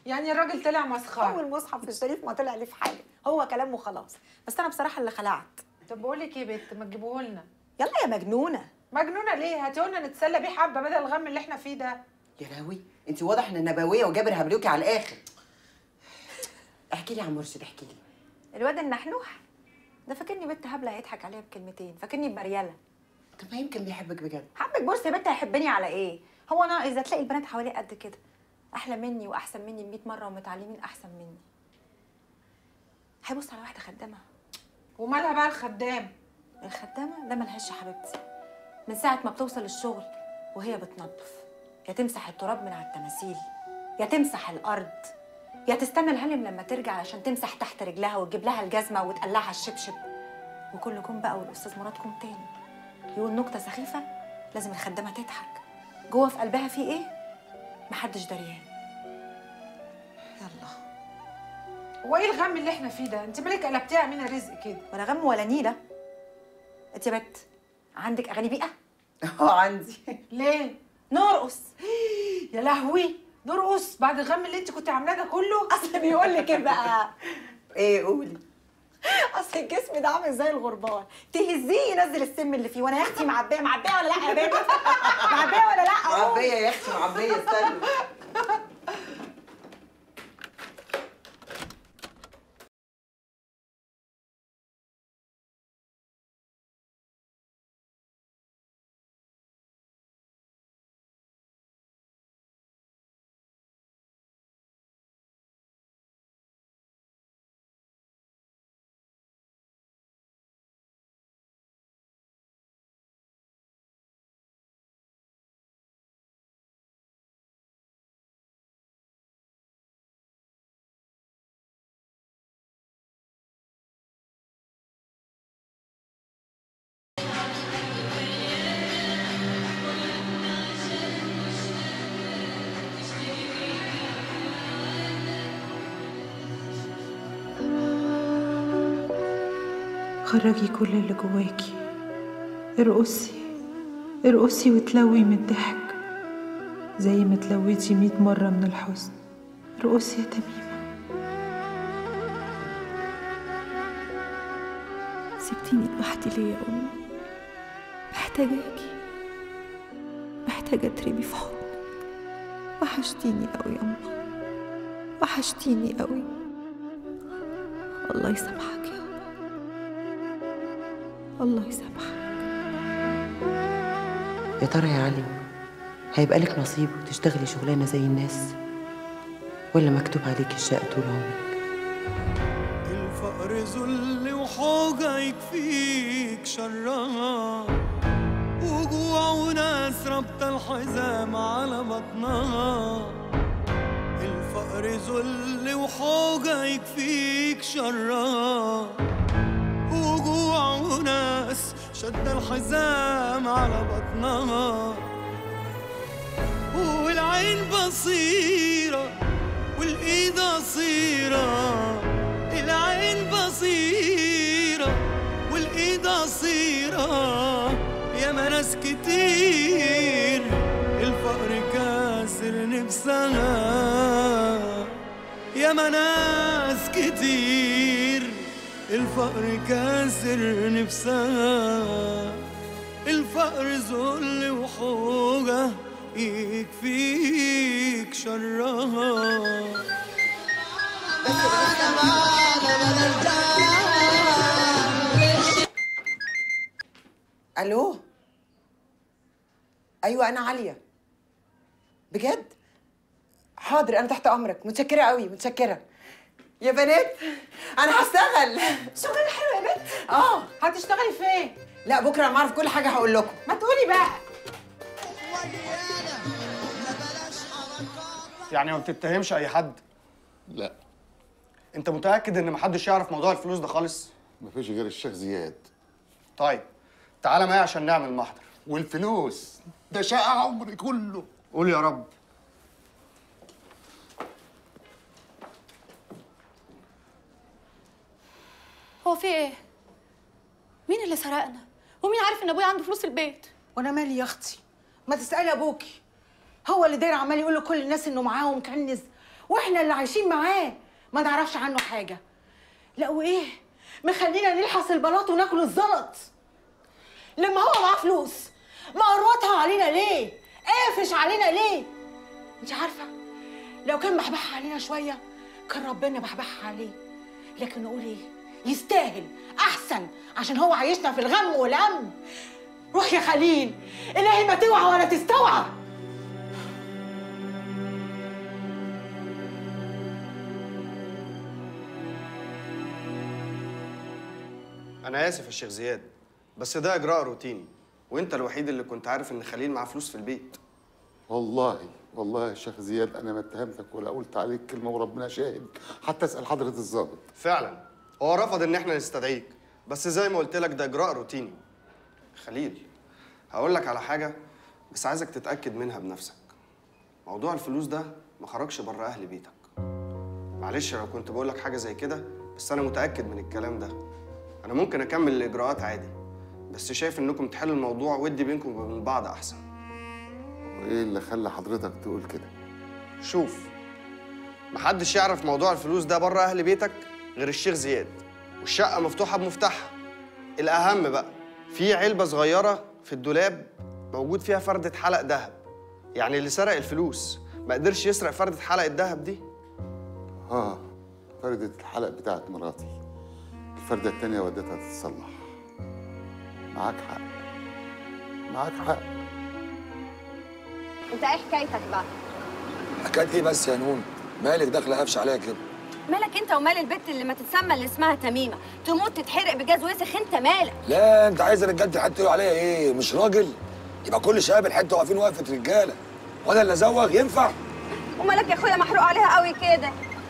يعني الراجل طلع مسخره اول مصحف الشريف ما طلع ليه في حاجه هو كلام وخلاص بس انا بصراحه اللي خلعت طب بقول لك ايه يا بت ما تجيبوه لنا يلا يا مجنونه مجنونه ليه هاتيه لنا نتسلى بيه حبه بدل الغم اللي احنا فيه ده يا لهوي انت واضح ان نبويه وجابر هبلوكي على الاخر احكي لي عن مرشد احكي لي الواد النحنوح ده فاكرني بنت هبله هيضحك عليها بكلمتين فاكرني بمرياله طب ما يمكن بيحبك بجد حبك بص يا بنت هيحبني على ايه هو انا اذا تلاقي البنات حواليه قد كده احلى مني واحسن مني 100 مره ومتعلمين احسن مني هيبص على واحده خدامه ومالها بقى الخدام الخدامه ده ملهاش يا حبيبتي من ساعه ما بتوصل الشغل وهي بتنظف يا تمسح التراب من على التماثيل يا تمسح الارض يا تستنى الهلم لما ترجع علشان تمسح تحت رجلها وتجيب لها الجزمه وتقلعها الشبشب وكل كوم بقى والاستاذ مراد كوم تاني يقول نكته سخيفه لازم الخدامه تضحك جوه في قلبها في ايه محدش دريان يلا هو ايه الغم اللي احنا فيه ده انت مالك قلبتيها امينه رزق كده ولا غم ولا نيله انت يا بت عندك اغاني بيئه اه عندي ليه نرقص يا لهوي نرقص بعد الغم اللي انت كنت عاملاه ده كله اصل بيقول لك ايه بقى ايه قولي اصل الجسم ده عامل زي الغربان تهزيه ينزل السم اللي فيه وانا يا اختي معبيه معبيه ولا لا يا بنت معبيه ولا لا قول. معبيه يا اختي معبيه استنى خرجي كل اللي جواكي ارقصي ارقصي وتلوي من الضحك زي ما تلويتي مية مرة من الحزن ارقصي يا تميمة سبتيني لوحدي ليه يا أمي محتاجاكي محتاجة تربي في حضنك وحشتيني أوي يا أمي وحشتيني أوي الله يسامحك يا أمي الله يسامحك يا ترى يا علي هيبقى لك نصيب وتشتغلي شغلانه زي الناس ولا مكتوب عليك الشقة طول عمرك الفقر ذل وحوجة يكفيك شرها وجوع وناس ربط الحزام على بطنها الفقر ذل وحوجة يكفيك شرها وجوع وناس شد الحزام على بطنها والعين بصيرة والإيد قصيرة العين بصيرة والإيد قصيرة يا ما ناس كتير الفقر كاسر نفسها يا ما ناس كتير الفقر كاسر نفسها الفقر ذل وحوجة يكفيك شرها الو ايوه انا عليا بجد حاضر انا تحت امرك متشكره قوي متشكره يا بنات انا هشتغل شغل حلو يا بنت اه هتشتغلي فين لا بكره لما اعرف كل حاجه هقول لكم ما تقولي بقى يعني ما بتتهمش اي حد لا انت متاكد ان محدش يعرف موضوع الفلوس ده خالص مفيش غير الشيخ زياد طيب تعالى معايا عشان نعمل محضر والفلوس ده شقى عمري كله قول يا رب هو في ايه؟ مين اللي سرقنا؟ ومين عارف ان ابويا عنده فلوس البيت؟ وانا مالي يا اختي ما تسالي ابوكي هو اللي داير عمال يقول لكل الناس انه معاه ومكنز واحنا اللي عايشين معاه ما نعرفش عنه حاجه لا وايه مخلينا نلحس البلاط وناكل الزلط لما هو معاه فلوس مقروطها علينا ليه قافش علينا ليه انت عارفه لو كان بحبحها علينا شويه كان ربنا بحبحها عليه لكن نقول ايه يستاهل احسن عشان هو عايشنا في الغم والهم روح يا خليل الهي ما توعى ولا تستوعى انا اسف يا شيخ زياد بس ده اجراء روتيني وانت الوحيد اللي كنت عارف ان خليل معاه فلوس في البيت والله والله يا شيخ زياد انا ما اتهمتك ولا قلت عليك كلمه وربنا شاهد حتى اسال حضره الضابط فعلا هو رفض ان احنا نستدعيك بس زي ما قلت لك ده اجراء روتيني خليل هقول لك على حاجه بس عايزك تتاكد منها بنفسك موضوع الفلوس ده ما خرجش بره اهل بيتك معلش لو كنت بقول لك حاجه زي كده بس انا متاكد من الكلام ده انا ممكن اكمل الاجراءات عادي بس شايف انكم تحلوا الموضوع ودي بينكم وبين بعض احسن وايه اللي خلى حضرتك تقول كده شوف محدش يعرف موضوع الفلوس ده بره اهل بيتك غير الشيخ زياد والشقه مفتوحه بمفتاحها الاهم بقى في علبه صغيره في الدولاب موجود فيها فرده حلق ذهب يعني اللي سرق الفلوس ما قدرش يسرق فرده حلق الذهب دي اه فردة الحلق بتاعت مراتي الفردة التانية وديتها تتصلح معاك حق معاك حق انت ايه حكايتك بقى حكايه ايه بس يا نون مالك داخله قافشه عليا كده مالك انت ومال البت اللي ما تتسمى اللي اسمها تميمه تموت تتحرق بجاز وسخ انت مالك لا انت عايز رجالتي حتى يقولوا عليا ايه مش راجل يبقى كل شباب الحته واقفين وقفه رجاله وانا اللي ازوغ ينفع ومالك يا اخويا محروق عليها قوي كده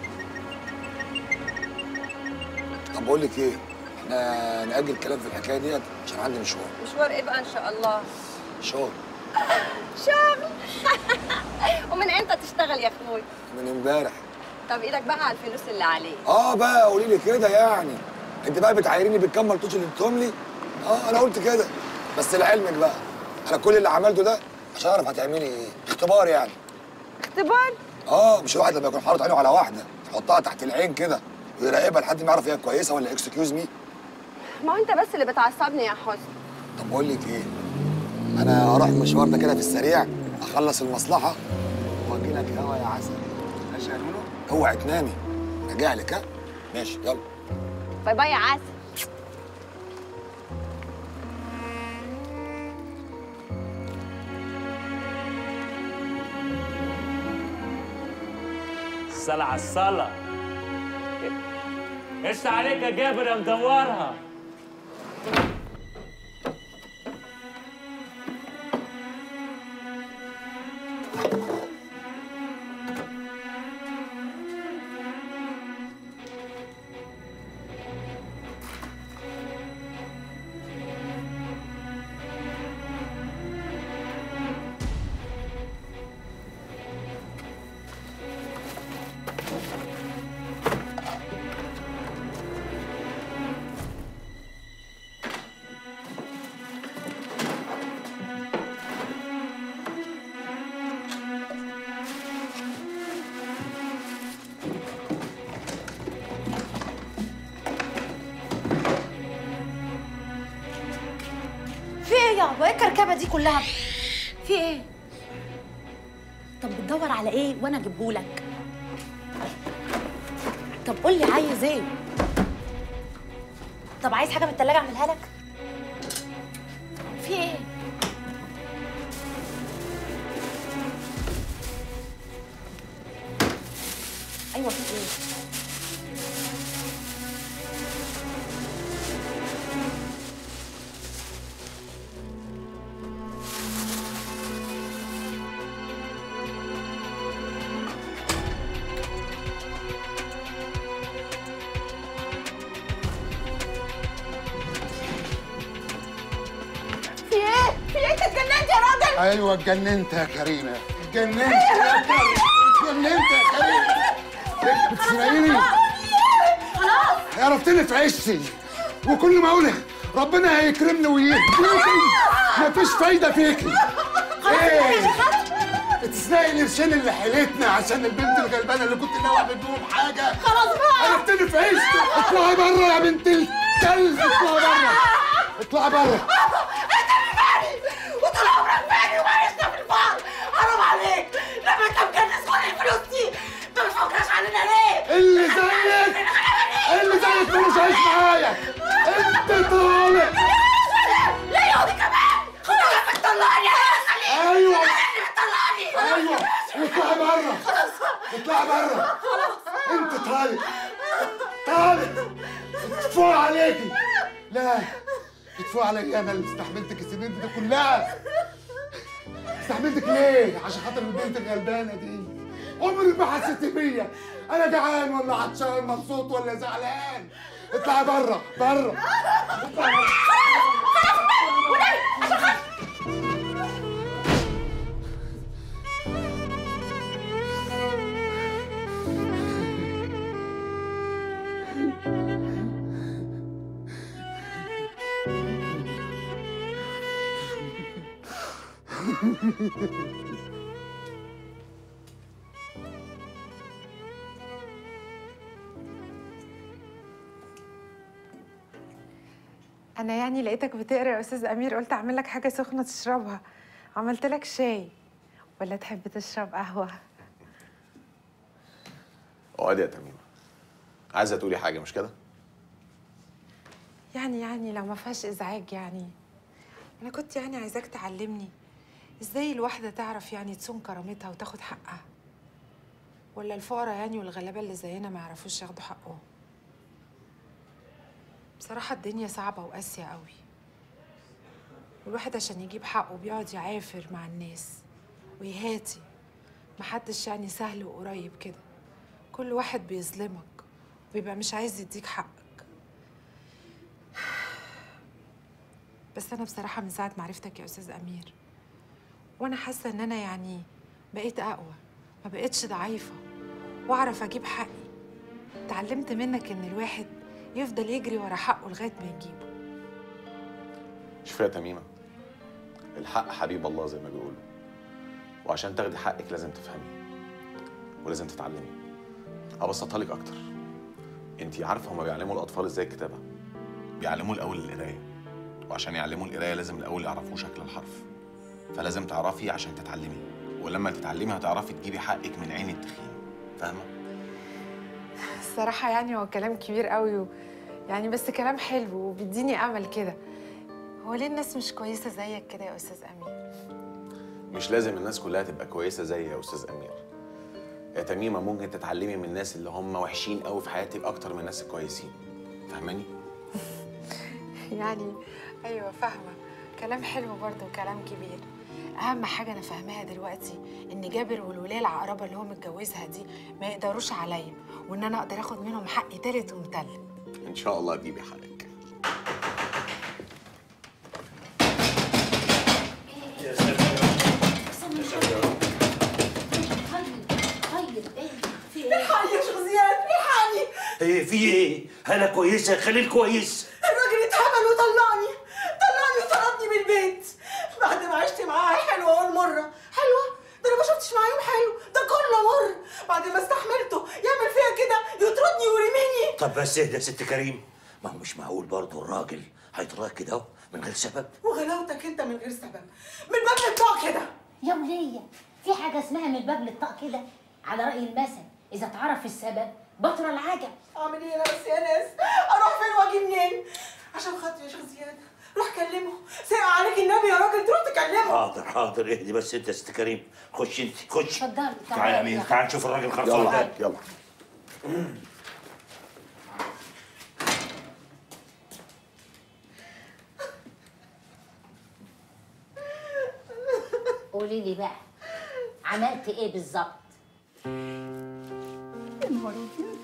طب بقول لك ايه احنا ناجل الكلام في الحكايه ديت عشان عندي مشوار مشوار ايه بقى ان شاء الله شغل شغل ومن امتى تشتغل يا اخويا من امبارح طب ايدك بقى على الفلوس اللي عليك اه بقى قولي لي كده يعني انت بقى بتعايريني بالكام ملطوش اللي اديتهم لي اه انا قلت كده بس لعلمك بقى انا كل اللي عملته ده عشان اعرف هتعملي ايه اختبار يعني اختبار اه مش الواحد لما يكون حاطط عينه على واحده يحطها تحت العين كده ويراقبها لحد ما يعرف هي كويسه ولا اكسكيوز مي ما هو انت بس اللي بتعصبني يا حسن طب بقول لك ايه انا هروح المشوار ده كده في السريع اخلص المصلحه واجي لك هوا يا عسل ماشي يا نونو اوعي تنامي راجع لك ها ماشي يلا باي باي يا عسل الصلاة على الصلاة ايش عليك يا جابر يا مدورها في ايه يابا ايه الكركبه دي كلها في ايه طب بتدور على ايه وانا اجيبهولك طب قول لي عايز ايه طب عايز حاجه من التلاجة اعملها لك في ايه ايوه في ايه في ايه؟ في ايه انت اتجننت يا راجل؟ ايوه اتجننت يا كريمه اتجننت يا كريمه اتجننت يا كريمه انت بتسرقيني خلاص عرفتني في عشتي وكل ما اقول ربنا هيكرمني ويهديكي مفيش فايده فيكي ايه بتسرقي تسرقي القرشين اللي حيلتنا عشان البنت الغلبانه اللي كنت ناوي اعمل بيهم حاجه خلاص بقى عرفتني في عيشتي اطلعي بره يا بنت الكلب اطلعي بره اطلعي بره انت اللي فاني وطول عمرك فاني وعايشنا في الفقر حرام عليك لما انت مكنس كل الفلوس دي انت ما بتفكرش علينا ليه؟ اللي زيك اللي زيك ملوش عيش معايا انت طالع ليه يا ودي كمان؟ خلاص بتطلعني يا خليل ايوه بتطلعني ايوه اطلعي بره اطلعي بره انت طالع طالع ادفوا عليكي لا ادفوا عليا انا اللي استحملتك السنين دي كلها استحملتك ليه؟ عشان خاطر البنت الغلبانه دي عمرك ما حسيتي بيا انا جعان ولا عطشان مبسوط ولا زعلان اطلعي بره بره اطلعي بره انا يعني لقيتك بتقرا يا استاذ امير قلت اعمل لك حاجه سخنه تشربها عملت لك شاي ولا تحب تشرب قهوه اقعدي يا تميمه عايزه تقولي حاجه مش كده يعني يعني لو ما فيهاش ازعاج يعني انا كنت يعني عايزاك تعلمني ازاي الواحده تعرف يعني تصون كرامتها وتاخد حقها ولا الفقراء يعني والغلابه اللي زينا ما يعرفوش ياخدوا حقهم بصراحه الدنيا صعبه وقاسيه قوي والواحد عشان يجيب حقه بيقعد يعافر مع الناس ويهاتي محدش يعني سهل وقريب كده كل واحد بيظلمك وبيبقى مش عايز يديك حقك بس انا بصراحه من ساعه ما عرفتك يا استاذ امير وانا حاسه ان انا يعني بقيت اقوى ما بقتش ضعيفه واعرف اجيب حقي اتعلمت منك ان الواحد يفضل يجري ورا حقه لغايه ما يجيبه شوفي يا تميمه الحق حبيب الله زي ما بيقولوا وعشان تاخدي حقك لازم تفهمي ولازم تتعلمي ابسطها لك اكتر انت عارفه هما بيعلموا الاطفال ازاي الكتابه بيعلموا الاول القرايه وعشان يعلموا القرايه لازم الاول يعرفوا شكل الحرف فلازم تعرفي عشان تتعلمي ولما تتعلمي هتعرفي تجيبي حقك من عين التخين فاهمه الصراحه يعني هو كلام كبير قوي و... يعني بس كلام حلو وبيديني امل كده هو ليه الناس مش كويسه زيك كده يا استاذ امير مش لازم الناس كلها تبقى كويسه زي يا استاذ امير يا تميمه ممكن تتعلمي من الناس اللي هم وحشين قوي في حياتك اكتر من الناس الكويسين فاهماني يعني ايوه فاهمه كلام حلو برضه وكلام كبير اهم حاجه انا فاهماها دلوقتي ان جابر والولايه العقربه اللي هو متجوزها دي ما يقدروش عليا وان انا اقدر اخد منهم حقي تالت ومتلت ان شاء الله تجيبي حقك طيب ايه في ايه؟ الحقني يا شيخ زياد الحقني ايه في ايه؟ هلا كويسه خليل كويس الراجل اتهبل وطلعني طلعني وطردني من البيت بعد ما عشت معاه حلوه اول مره حلوه ده انا ما شفتش معاه يوم حلو ده كله مر بعد ما استحملته يعمل فيها كده يطردني ويرميني طب بس اهدى يا ست كريم ما هو مش معقول برضه الراجل هيطردك كده اهو من غير سبب وغلاوتك انت من غير سبب من باب الطاق كده يا ولية في حاجة اسمها من الباب للطاق كده على رأي المثل إذا اتعرف السبب بطل العجب اعمل ايه انا بس يا ناس اروح فين واجي منين عشان خاطري يا شيخ زياد روح كلمه سايق عليك النبي يا راجل تروح تكلمه حاضر حاضر اهدي بس انت يا ست كريم خش انت خش اتفضلي تعالى يا امين تعال نشوف الراجل خلصان يلا ده يلا قولي لي بقى عملت إيه بالظبط؟ يا نهار أبيض.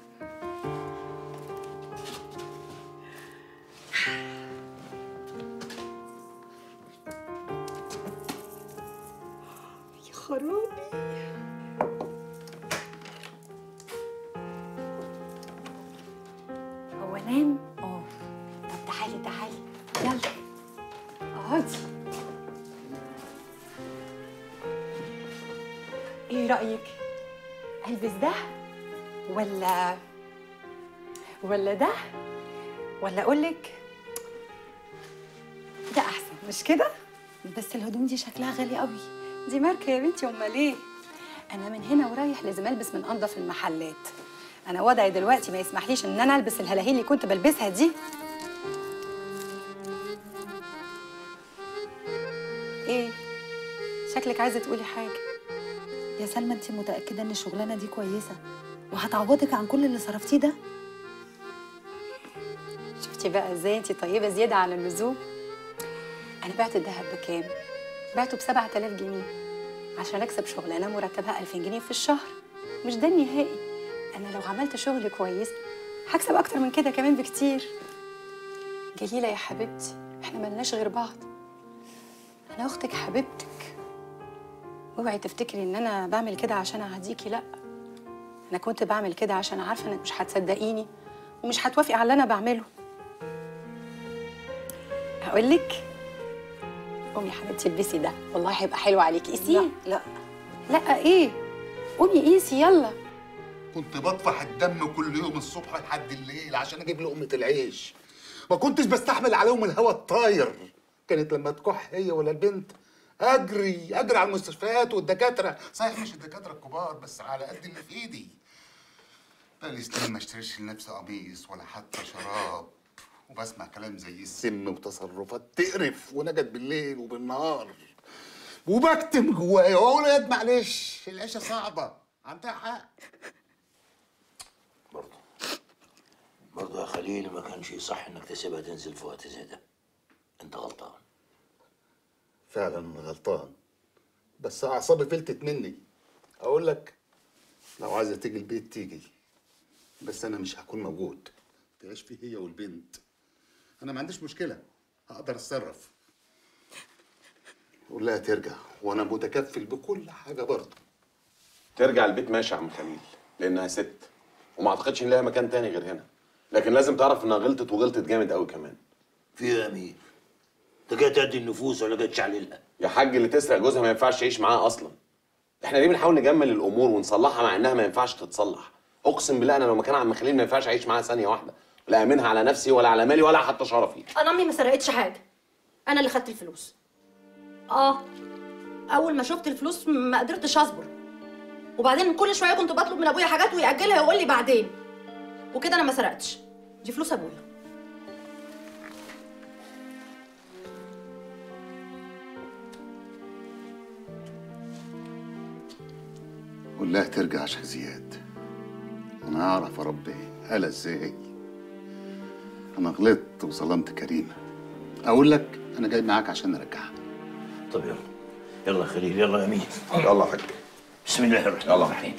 يا خرابي هو نام؟ اه طب تعالي تعالي يلا اقعدي ايه رايك البس ده ولا ولا ده ولا اقول لك ده احسن مش كده بس الهدوم دي شكلها غالي قوي دي ماركه يا بنتي امال ايه انا من هنا ورايح لازم البس من انضف المحلات انا وضعي دلوقتي ما يسمحليش ان انا البس الهلاهيل اللي كنت بلبسها دي ايه شكلك عايزه تقولي حاجه يا سلمى انت متاكده ان الشغلانه دي كويسه وهتعوضك عن كل اللي صرفتيه ده شفتي بقى ازاي انت طيبه زياده عن اللزوم انا بعت الذهب بكام بعته ب 7000 جنيه عشان اكسب شغلانه مرتبها 2000 جنيه في الشهر مش ده النهائي انا لو عملت شغل كويس هكسب اكتر من كده كمان بكتير جليله يا حبيبتي احنا ملناش غير بعض انا اختك حبيبتك اوعي تفتكري ان انا بعمل كده عشان اعديكي لا انا كنت بعمل كده عشان عارفه انك مش هتصدقيني ومش هتوافقي على اللي انا بعمله هقول لك قومي يا حبيبتي البسي ده والله هيبقى حلو عليكي قيسيه لا لا ايه قومي قيسي يلا كنت بطفح الدم كل يوم الصبح لحد الليل عشان اجيب لقمة العيش ما كنتش بستحمل عليهم الهوا الطاير كانت لما تكح هي ولا البنت اجري اجري على المستشفيات والدكاتره صحيح مش الدكاتره الكبار بس على قد اللي في ايدي بقالي سنين ما اشتريش لنفسي قميص ولا حتى شراب وبسمع كلام زي السم وتصرفات تقرف ونجد بالليل وبالنهار وبكتم جوايا واقول يا واد معلش العيشه صعبه عندها حق برضه يا خليل ما كانش يصح انك تسيبها تنزل في وقت زي ده انت غلطان فعلا غلطان بس اعصابي فلتت مني اقول لك لو عايزه تيجي البيت تيجي بس انا مش هكون موجود تعيش فيه هي والبنت انا ما عنديش مشكله هقدر اتصرف قول لها ترجع وانا متكفل بكل حاجه برضه ترجع البيت ماشي يا عم خليل لانها ست وما اعتقدش ان لها مكان تاني غير هنا لكن لازم تعرف انها غلطت وغلطت جامد قوي كمان في يا امير انت جاي تهدي النفوس ولا جاي تشعللها يا حاج اللي تسرق جوزها ما ينفعش يعيش معاها اصلا احنا ليه بنحاول نجمل الامور ونصلحها مع انها ما ينفعش تتصلح اقسم بالله انا لو مكان عم خليل ما ينفعش اعيش معاها ثانيه واحده لا امنها على نفسي ولا على مالي ولا حتى شرفي انا امي ما سرقتش حاجه انا اللي خدت الفلوس اه اول ما شفت الفلوس ما قدرتش اصبر وبعدين كل شويه كنت بطلب من ابويا حاجات ويأجلها ويقول لي بعدين وكده انا ما سرقتش دي فلوس ابويا قول لها ترجع عشان زياد انا اعرف اربي قال ازاي انا غلطت وظلمت كريمه اقول لك انا جاي معاك عشان ارجعها طب يلا يلا يا خليل يلا يا امين يلا يا حاج بسم الله الرحمن يلا. الرحيم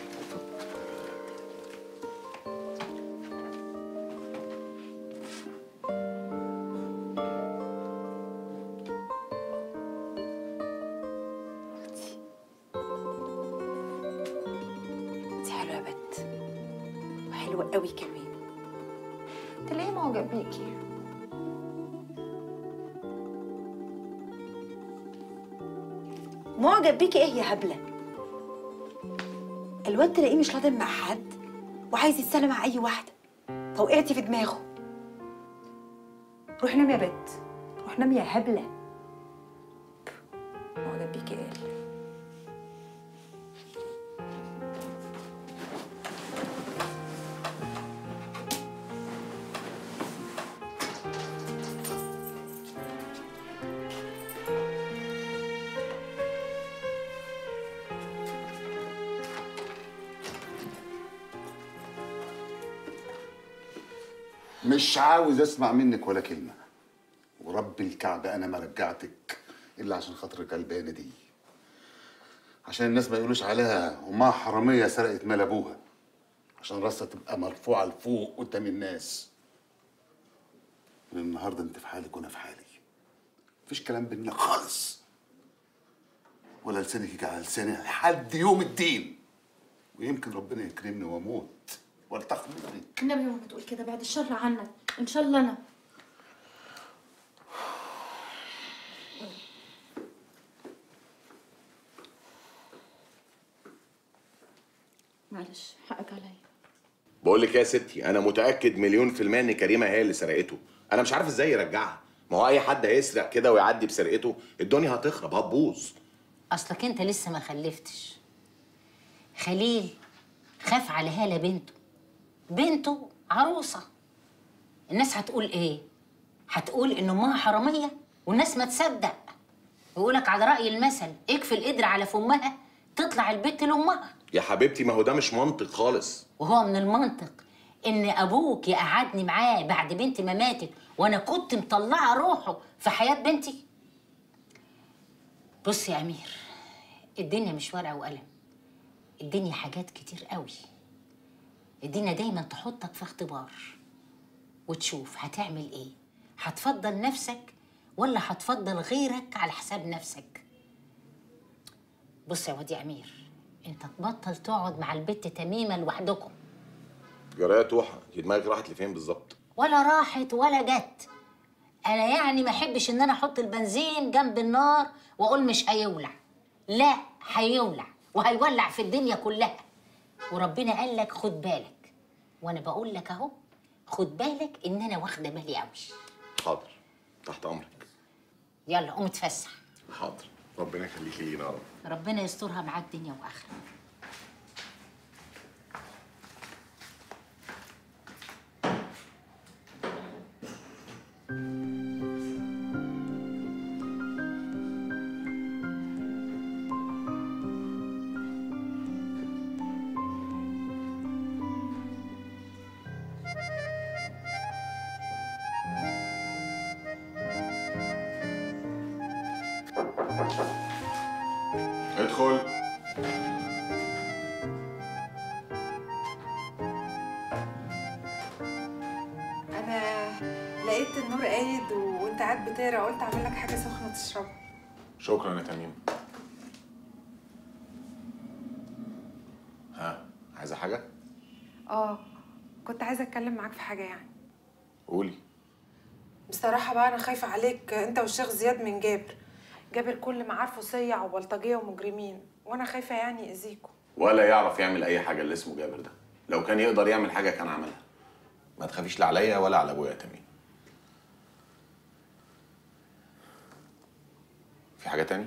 انت حلوه يا بت وحلوه قوي كمان انت ليه معجب بيكي معجب بيكي ايه يا هبله الواد تلاقيه مش راضي مع حد وعايز يتسلى مع اي واحده فوقعتي في دماغه روح نام يا بت روح نام يا هبله معجب بيكي ايه مش عاوز اسمع منك ولا كلمه ورب الكعبه انا ما رجعتك الا عشان خاطر الغلبانه دي عشان الناس ما يقولوش عليها امها حراميه سرقت مال ابوها عشان راسها تبقى مرفوعه لفوق قدام الناس من النهارده انت في حالك وانا في حالي مفيش كلام بينا خالص ولا لسانك يجي على لساني لحد يوم الدين ويمكن ربنا يكرمني واموت والتقي منك النبي ما بتقول كده بعد الشر عنك ان شاء الله انا معلش حقك عليا بقول لك يا ستي انا متاكد مليون في الميه ان كريمه هي اللي سرقته انا مش عارف ازاي يرجعها ما هو اي حد هيسرق كده ويعدي بسرقته الدنيا هتخرب هتبوظ اصلك انت لسه ما خلفتش خليل خاف على هاله بنته بنته عروسه الناس هتقول ايه هتقول ان امها حراميه والناس ما تصدق يقولك على راي المثل اكفي القدر على فمها تطلع البت لامها يا حبيبتي ما هو ده مش منطق خالص وهو من المنطق ان ابوك يقعدني معاه بعد بنتي ما ماتت وانا كنت مطلعه روحه في حياه بنتي بص يا امير الدنيا مش ورقه وقلم الدنيا حاجات كتير قوي الدنيا دايما تحطك في اختبار وتشوف هتعمل ايه هتفضل نفسك ولا هتفضل غيرك على حساب نفسك بص يا واد يا امير انت تبطل تقعد مع البت تميمه لوحدكم جرايه توحى دي دماغك راحت لفين بالظبط ولا راحت ولا جت انا يعني ما احبش ان انا احط البنزين جنب النار واقول مش هيولع لا هيولع وهيولع في الدنيا كلها وربنا قال لك خد بالك وانا بقول لك اهو خد بالك ان انا واخده بالي قوي حاضر تحت امرك يلا قوم اتفسح حاضر ربنا يخليكي لينا يا رب ربنا يسترها معاك دنيا واخره ادخل انا لقيت النور قايد و- وانت قاعد بتقرا قلت اعمل لك حاجه سخنه تشربها شكرا يا تميم ها عايزه حاجه اه كنت عايزه اتكلم معاك في حاجه يعني قولي بصراحه بقى انا خايفه عليك انت والشيخ زياد من جابر جابر كل ما عارفه صيع وبلطجيه ومجرمين وانا خايفه يعني يأذيكوا ولا يعرف يعمل اي حاجه اللي اسمه جابر ده لو كان يقدر يعمل حاجه كان عملها ما تخافيش لا عليا ولا على ابويا يا تميم في حاجه تاني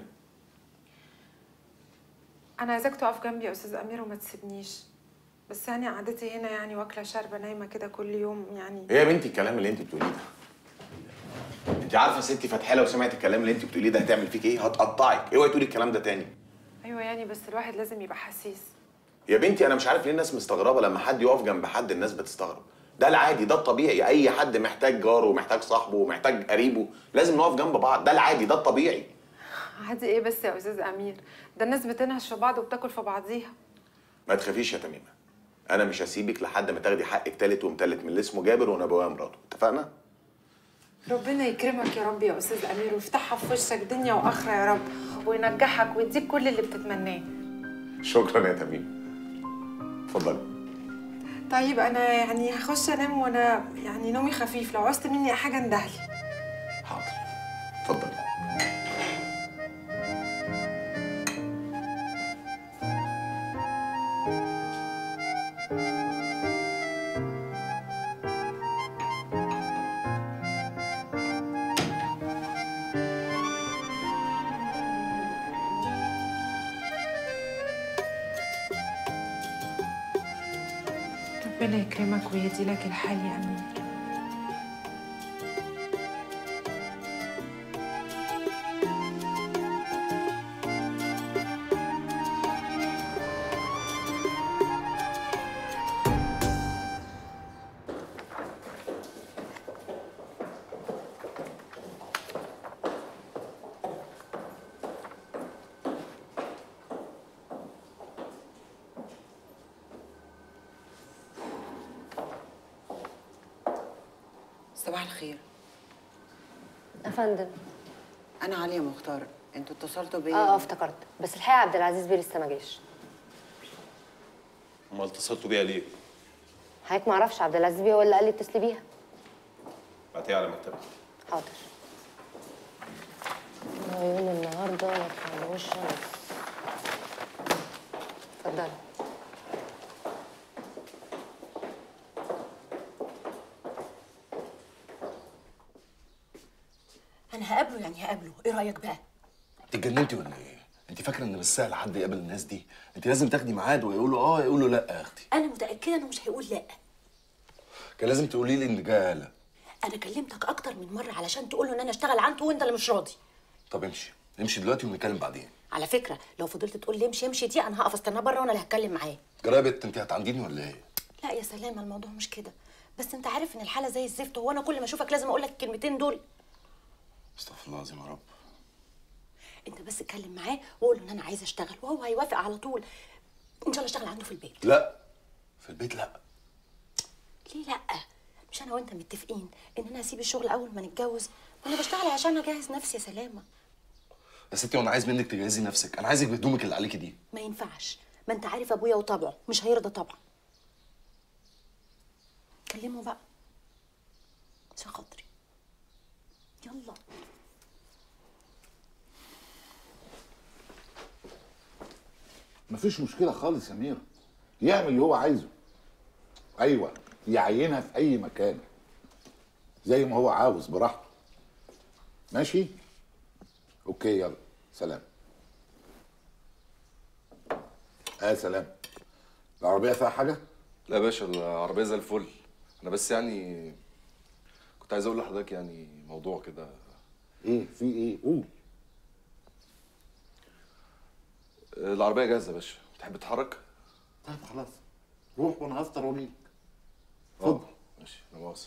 انا عايزاك تقف جنبي يا استاذ امير وما تسيبنيش بس يعني قعدتي هنا يعني واكله شاربه نايمه كده كل يوم يعني ايه يا بنتي الكلام اللي انت بتقوليه ده انت عارفه ستي فتحيه لو سمعت الكلام اللي انت بتقوليه ده هتعمل فيك ايه هتقطعك اوعي تقولي الكلام ده تاني ايوه يعني بس الواحد لازم يبقى حسيس يا بنتي انا مش عارف ليه الناس مستغربه لما حد يقف جنب حد الناس بتستغرب ده العادي ده الطبيعي اي حد محتاج جاره ومحتاج صاحبه ومحتاج قريبه لازم نقف جنب بعض ده العادي ده الطبيعي عادي ايه بس يا استاذ امير ده الناس بتنهش في بعض وبتاكل في بعضيها ما تخافيش يا تميمه انا مش هسيبك لحد ما تاخدي حقك تالت ومتلت من اللي اسمه جابر وانا ابويا مراته اتفقنا ربنا يكرمك يا رب يا استاذ امير ويفتحها في وشك دنيا واخره يا رب وينجحك ويديك كل اللي بتتمناه شكرا يا تميمه اتفضلي طيب انا يعني هخش انام وانا يعني نومي خفيف لو عوزت مني حاجه اندهلي اتفضلي ربنا يكرمك ويهدي لك الحال يا امير صباح الخير افندم انا عليا مختار انتوا اتصلتوا بيا اه اه افتكرت بس الحقيقه عبد العزيز بيه لسه ما جاش امال اتصلتوا بيها ليه؟ حضرتك ما اعرفش عبد العزيز بيه هو اللي قال لي اتصلي بيها بعتيها على مكتبك حاضر هو يوم النهارده ما طلعلوش شمس اتفضلي انا هقابله يعني هقابله ايه رايك بقى انت اتجننتي ولا ايه؟ انت فاكره ان مش سهل حد يقابل الناس دي؟ انت لازم تاخدي ميعاد ويقول له اه يقول له لا يا اختي انا متاكده انه مش هيقول لا كان لازم تقولي لي ان جايه لا انا كلمتك اكتر من مره علشان تقول له ان انا اشتغل عنده وانت اللي مش راضي طب امشي امشي دلوقتي ونتكلم بعدين على فكره لو فضلت تقول لي امشي امشي دي انا هقف استناه بره وانا اللي هتكلم معاه جرابت انت هتعنديني ولا ايه؟ لا يا سلام الموضوع مش كده بس انت عارف ان الحاله زي الزفت هو انا كل ما اشوفك لازم اقول لك الكلمتين دول استغفر الله العظيم يا رب انت بس اتكلم معاه وقول له ان انا عايزه اشتغل وهو هيوافق على طول ان شاء الله اشتغل عنده في البيت لا في البيت لا ليه لا مش انا وانت متفقين ان انا هسيب الشغل اول ما نتجوز وانا بشتغل عشان اجهز نفسي يا سلامه يا ستي وانا عايز منك تجهزي نفسك انا عايزك بهدومك اللي عليكي دي ما ينفعش ما انت عارف ابويا وطبعه مش هيرضى طبعا كلمه بقى عشان خاطري يلا مفيش مشكلة خالص يا ميرا يعمل اللي هو عايزه أيوة يعينها في أي مكان زي ما هو عاوز براحته ماشي؟ أوكي يلا سلام آه سلام العربية فيها حاجة؟ لا يا باشا العربيه زي الفل انا بس يعني كنت عايز اقول لحضرتك يعني موضوع كده ايه في ايه قول العربيه جاهزه يا باشا تحب تتحرك طيب خلاص روح وانا هفطر واجيلك اتفضل ماشي لا مؤاخذه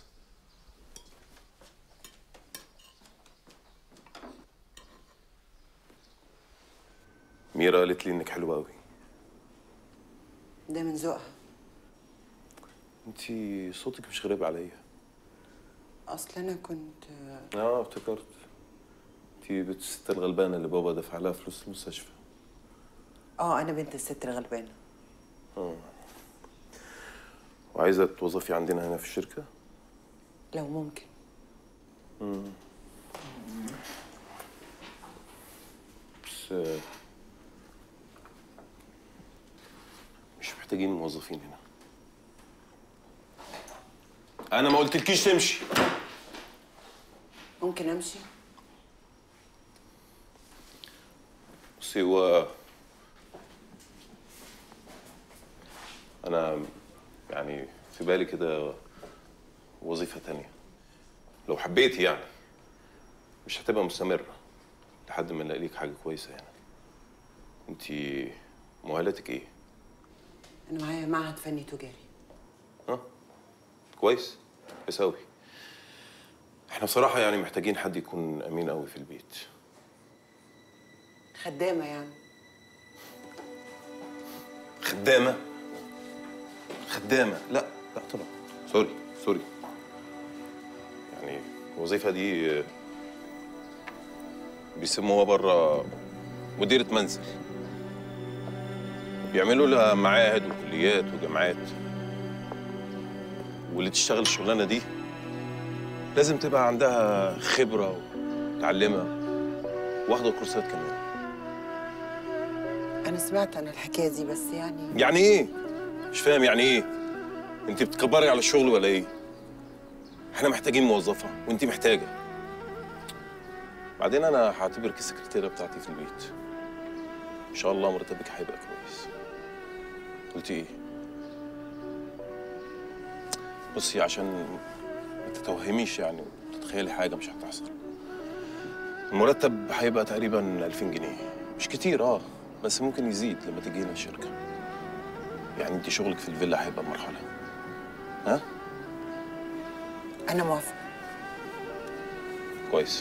ميرا قالت لي انك حلوه قوي ده من ذوقها انت صوتك مش غريب عليا اصل انا كنت اه افتكرت انت بنت الست الغلبانه اللي بابا دفع لها فلوس المستشفى اه انا بنت الست الغلبانه اه وعايزه توظفي عندنا هنا في الشركه لو ممكن مم. بس آه، مش محتاجين موظفين هنا انا ما قلتلكيش تمشي ممكن امشي بصي هو انا يعني في بالي كده وظيفة تانية لو حبيتي يعني مش هتبقى مستمرة لحد ما نلاقي لك حاجة كويسة هنا انتي مؤهلاتك ايه؟ انا معايا معهد فني تجاري ها؟ كويس كويس أوي احنا بصراحة يعني محتاجين حد يكون أمين أوي في البيت خدامه يعني خدامة خدامة لا لا طبعا سوري سوري يعني الوظيفة دي آه، بيسموها بره مديرة منزل بيعملوا لها معاهد وكليات وجامعات واللي تشتغل الشغلانة دي لازم تبقى عندها خبرة ومتعلمة واخدة كورسات كمان انا سمعت عن الحكايه دي بس يعني يعني ايه؟ مش فاهم يعني ايه؟ انت بتكبري على الشغل ولا ايه؟ احنا محتاجين موظفة وانت محتاجة. بعدين انا هعتبرك السكرتيرة بتاعتي في البيت. ان شاء الله مرتبك هيبقى كويس. قلتي ايه؟ بصي عشان ما تتوهميش يعني وتتخيلي حاجة مش هتحصل. المرتب هيبقى تقريبا 2000 جنيه. مش كتير اه بس ممكن يزيد لما تيجي هنا الشركة. يعني انت شغلك في الفيلا هيبقى مرحلة. ها؟ انا موافقه كويس.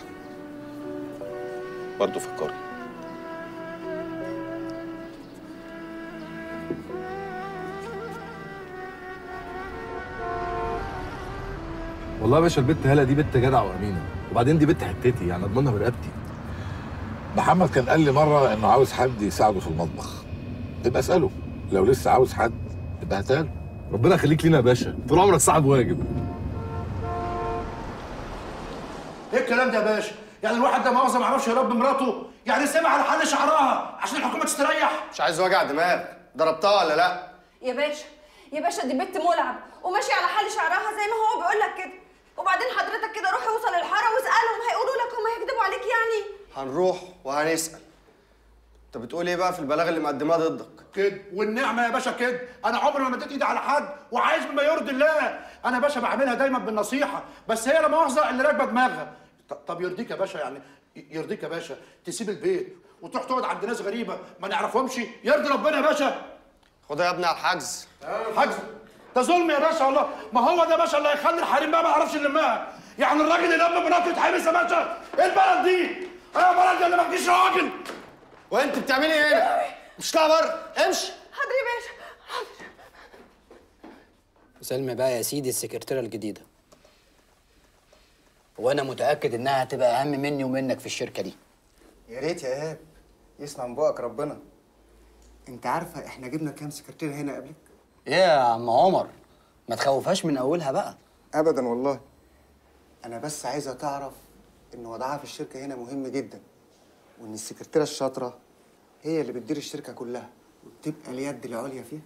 برضه فكري. والله يا باشا البت هاله دي بنت جدع وامينه وبعدين دي بنت حتتي يعني اضمنها برقبتي محمد كان قال لي مرة إنه عاوز حد يساعده في المطبخ يبقى اسأله لو لسه عاوز حد يبقى هاتاله ربنا يخليك لينا يا باشا طول عمرك صاحب واجب ايه الكلام ده يا باشا؟ يعني الواحد ده مؤاخذه ما يعرفش يربي مراته؟ يعني سيبها على حل شعرها عشان الحكومه تستريح؟ مش عايز وجع دماغ ضربتها ولا لا يا باشا يا باشا دي بنت ملعب وماشيه على حال شعرها زي ما هو بيقول لك كده وبعدين حضرتك كده روح اوصل الحاره واسالهم هيقولوا لك هم هيكذبوا عليك يعني هنروح وهنسال انت بتقول ايه بقى في البلاغ اللي مقدماه ضدك كده والنعمه يا باشا كده انا عمري ما مديت ايدي على حد وعايز بما يرضي الله انا يا باشا بعملها دايما بالنصيحه بس هي لا مؤاخذه اللي راكبه دماغها ط- طب يرضيك يا باشا يعني يرضيك يا باشا تسيب البيت وتروح تقعد عند ناس غريبه ما نعرفهمش يرضي ربنا يا باشا خدها يا ابني على الحجز حجز ده ظلم يا باشا والله ما هو ده يا باشا اللي هيخلي الحريم بقى ما يعرفش يلمها يعني الراجل اللي لم مراته يتحبس يا باشا ايه البلد دي؟ ايه البلد دي اللي ما تجيش راجل وانت بتعملي ايه هنا؟ مش طالع بره امشي حاضر يا باشا سلمى بقى يا سيدي السكرتيرة الجديدة وانا متأكد انها هتبقى اهم مني ومنك في الشركة دي يا ريت يا ايهاب يسمع من بقك ربنا انت عارفه احنا جبنا كام سكرتير هنا قبلك ايه يا عم عمر ما تخوفهاش من اولها بقى ابدا والله انا بس عايزه تعرف ان وضعها في الشركه هنا مهم جدا وان السكرتيره الشاطره هي اللي بتدير الشركه كلها وبتبقى اليد العليا فيها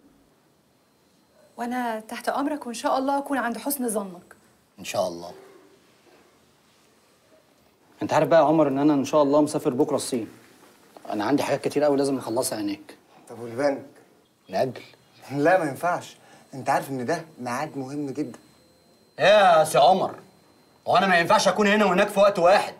وانا تحت امرك وان شاء الله اكون عند حسن ظنك ان شاء الله انت عارف بقى يا عمر ان انا ان شاء الله مسافر بكره الصين انا عندي حاجات كتير قوي لازم اخلصها هناك طب والبنك نأجل لا ما ينفعش انت عارف ان ده ميعاد مهم جدا ايه يا سي عمر هو انا ما ينفعش اكون هنا وهناك في وقت واحد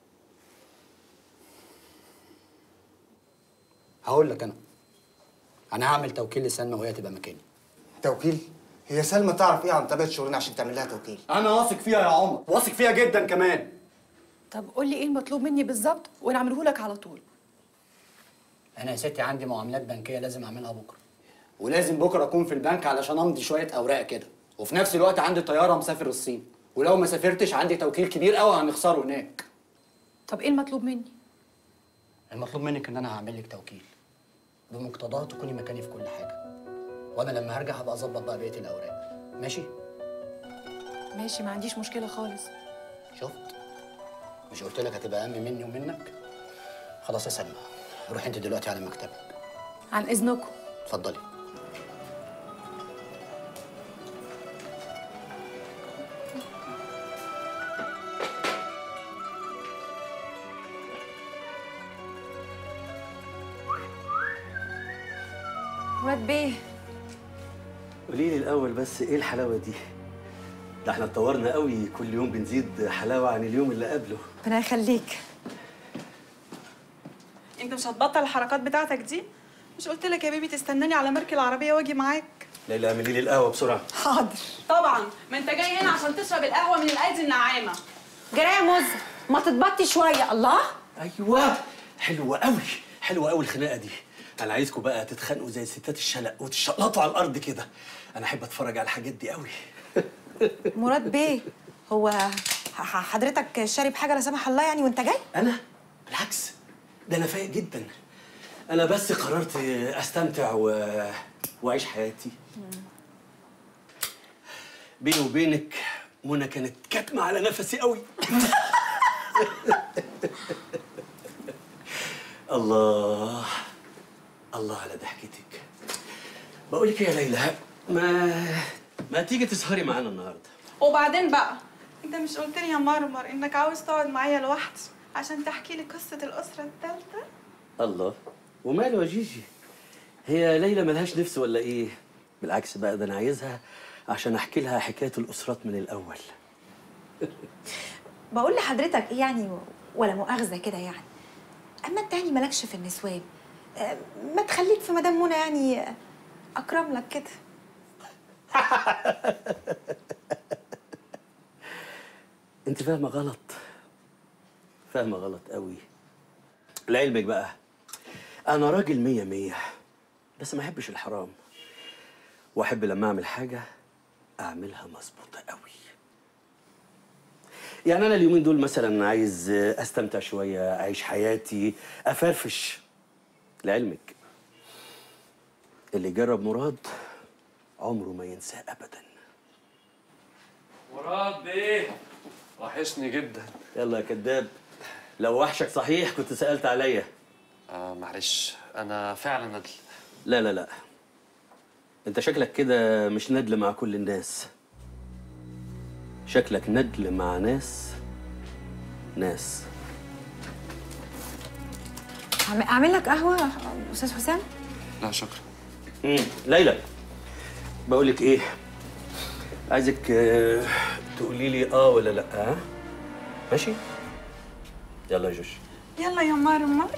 هقول لك انا انا هعمل توكيل لسلمى وهي تبقى مكاني توكيل هي سلمى تعرف ايه عن طبيعه شغلنا عشان تعمل لها توكيل انا واثق فيها يا عمر واثق فيها جدا كمان طب قول لي ايه المطلوب مني بالظبط وانا اعمله لك على طول انا يا ستي عندي معاملات بنكيه لازم اعملها بكره ولازم بكره اكون في البنك علشان امضي شويه اوراق كده وفي نفس الوقت عندي طياره مسافر الصين ولو ما سافرتش عندي توكيل كبير قوي هنخسره هناك طب ايه المطلوب مني المطلوب منك ان انا هعمل لك توكيل بمقتضاه تكوني مكاني في كل حاجه وانا لما هرجع هبقى اظبط بقى بقيه الاوراق ماشي ماشي ما عنديش مشكله خالص شفت مش قلت لك هتبقى اهم مني ومنك خلاص يا سلمى روحي انت دلوقتي على مكتبك عن اذنكم اتفضلي مراد بيه قولي لي الاول بس ايه الحلاوه دي ده احنا اتطورنا قوي كل يوم بنزيد حلاوه عن اليوم اللي قبله ربنا يخليك انت مش هتبطل الحركات بتاعتك دي مش قلت لك يا بيبي تستناني على مركب العربيه واجي معاك ليلى اعملي لي القهوه بسرعه حاضر طبعا ما انت جاي هنا عشان تشرب القهوه من الايدي النعامه جرايه موز ما تتبطي شويه الله ايوه حلوه قوي حلوه قوي الخناقه دي انا عايزكم بقى تتخانقوا زي ستات الشلق وتشقلطوا على الارض كده انا احب اتفرج على الحاجات دي قوي مراد بيه هو ح- حضرتك شارب حاجه لا سمح الله يعني وانت جاي انا بالعكس ده انا فايق جدا انا بس قررت استمتع و... واعيش حياتي بيني وبينك منى كانت كاتمه على نفسي قوي الله الله على ضحكتك بقول لك إيه يا ليلى ما ما تيجي تسهري معانا النهارده وبعدين بقى انت مش قلت لي يا مرمر انك عاوز تقعد معايا لوحدي عشان تحكي لي قصه الاسره الثالثه الله وماله يا جيجي هي ليلى ملهاش نفس ولا ايه بالعكس بقى ده انا عايزها عشان احكي لها حكايه الاسرات من الاول بقول لحضرتك ايه يعني ولا مؤاخذه كده يعني اما انت يعني مالكش في النسوان آه، ما تخليك في مدام منى يعني آه، اكرم لك كده انت فاهمه غلط فاهمه غلط قوي لعلمك بقى انا راجل مية مية بس ما احبش الحرام واحب لما اعمل حاجه اعملها مظبوطه قوي يعني انا اليومين دول مثلا عايز استمتع شويه اعيش حياتي افرفش لعلمك اللي جرب مراد عمره ما ينساه ابدا مراد بيه وحشني جدا يلا يا كداب لو وحشك صحيح كنت سالت عليا آه معلش انا فعلا ندل لا لا لا انت شكلك كده مش ندل مع كل الناس شكلك ندل مع ناس ناس أعمل- اعمل لك قهوه استاذ حسام لا شكرا مم. ليلى بقول لك ايه عايزك آه، تقولي لي اه ولا لا ها ماشي يلا يا جوش يلا يا مرمر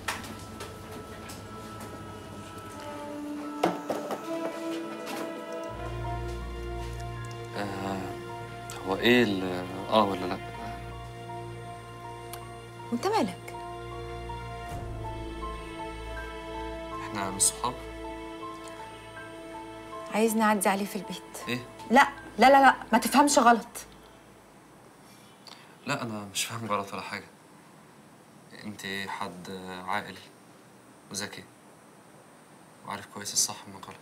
آه هو ايه ال اه ولا لا وانت مالك احنا مش صحاب عايزني اعدي عليه في البيت ايه لا لا لا لا ما تفهمش غلط لا انا مش فاهم غلط ولا حاجه انت حد عاقل وذكي وعارف كويس الصح من الغلط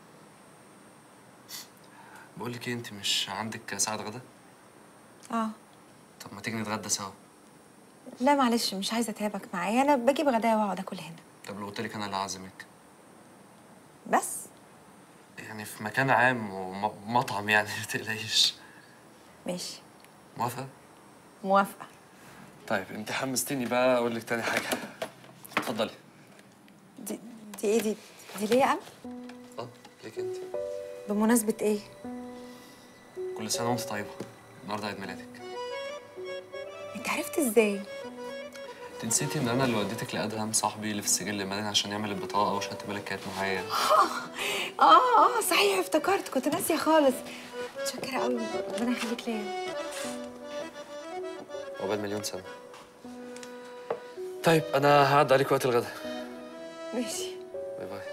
بقول لك ايه انت مش عندك ساعه غدا اه طب ما تيجي نتغدى سوا لا معلش مش عايزه اتعبك معايا انا بجيب غدايا واقعد اكل هنا طب لو قلت لك انا اللي اعزمك بس يعني في مكان عام ومطعم يعني ما تقلقيش ماشي موافقه موافقه طيب انت حمستني بقى اقول لك تاني حاجه اتفضلي دي دي ايه دي دي ليه انا اه ليك انت بمناسبه ايه كل سنه وانت طيبه النهارده عيد ميلادك انت عرفت ازاي انت نسيتي ان انا اللي وديتك لادهم صاحبي اللي في السجل المدني عشان يعمل البطاقه وشهاده الميلاد كانت معايا اه اه صحيح افتكرت كنت ناسيه خالص متشكره قوي ربنا يخليك ليا عقبال مليون سنه طيب انا هعدي عليك وقت الغدا ماشي باي باي